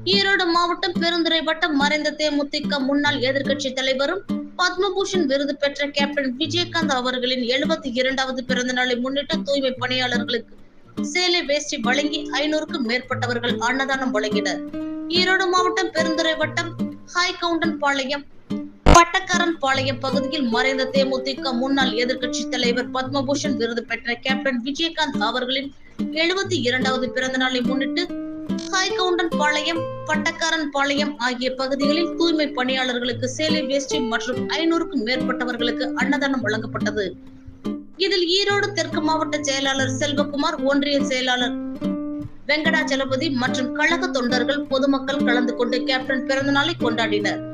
ஈரோடு மாவட்டம் பெருந்துறை வட்டம் மறைந்த தேமுதிக முன்னாள் எதிர்க்கட்சி தலைவரும் பத்மபூஷன் விருது பெற்ற கேப்டன் விஜயகாந்த் அவர்களின் எழுபத்தி இரண்டாவது பிறந்த நாளை முன்னிட்டு தூய்மை பணியாளர்களுக்கு சேலை வேஷ்டி வழங்கி ஐநூறுக்கும் மேற்பட்டவர்கள் அன்னதானம் வழங்கினர் ஈரோடு மாவட்டம் பெருந்துறை வட்டம் ஹாய்கவுண்டன் பாளையம் பட்டக்காரன் பாளையம் பகுதியில் மறைந்த தேமுதிக முன்னாள் எதிர்க்கட்சி தலைவர் பத்மபூஷன் விருது பெற்ற கேப்டன் விஜயகாந்த் அவர்களின் எழுபத்தி இரண்டாவது பிறந்த நாளை முன்னிட்டு ஹாய்கவுண்டன் பாளையம் பட்டக்காரன் பாளையம் ஆகிய பகுதிகளில் தூய்மை பணியாளர்களுக்கு சேலை வேஷ்டி மற்றும் ஐநூறுக்கும் மேற்பட்டவர்களுக்கு அன்னதானம் வழங்கப்பட்டது இதில் ஈரோடு தெற்கு மாவட்ட செயலாளர் செல்வகுமார் ஒன்றிய செயலாளர் வெங்கடாச்சலபதி மற்றும் கழக தொண்டர்கள் பொதுமக்கள் கலந்து கொண்டு கேப்டன் பிறந்த நாளை கொண்டாடினர்